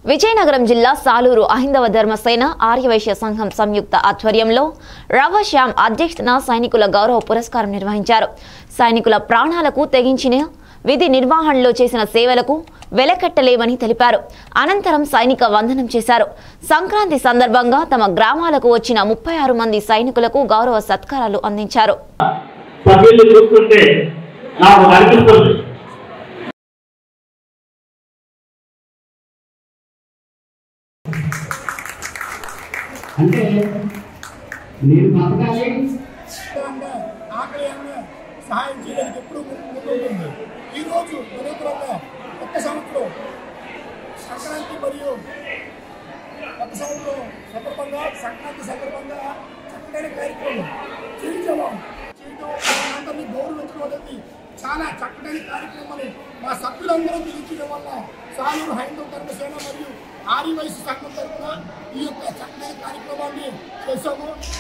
విజయనగరం జిల్లా సాలూరు అహిందవ ధర్మసేన ఆర్యవైశ్య సంఘం సంయుక్త ఆధ్వర్యంలో రవ శ్యామ్ అధ్యక్షతన సైనికుల గౌరవ పురస్కారం నిర్వహించారు సైనికుల ప్రాణాలకు తెగించిన విధి నిర్వహణలో చేసిన సేవలకు వెలకట్టలేమని తెలిపారు అనంతరం సైనిక వందనం చేశారు సంక్రాంతి సందర్భంగా తమ గ్రామాలకు వచ్చిన ముప్పై ఆరు మంది సైనికులకు గౌరవ సత్కారాలు అందించారు సభ్యులు చూస్తుంటే నాకు అనిపిస్తుంది అంటే నేను బతకాలి అంటే ఆకలి అన్న సహాయం చేయడానికి ఎప్పుడు ముందుంటుంది ఈరోజు నరేంద్రంగా ఒక్క సంవత్సరం సంక్రాంతి మరియు ఒక్క సంవత్సరం సందర్భంగా సంక్రాంతి సందర్భంగా చక్కటి కార్యక్రమం చేయడం చేయడం అందరినీ గౌరవించడం అనేది చాలా చక్కటి కార్యక్రమాలు మా సభ్యులందరూ పిలిచడం వల్ల సాలూరు హైందవ ధర్మసేన మరియు ఆర్య వయసు సంఘం తరఫున ఈ యొక్క చక్కటి కార్యక్రమాన్ని చేశాము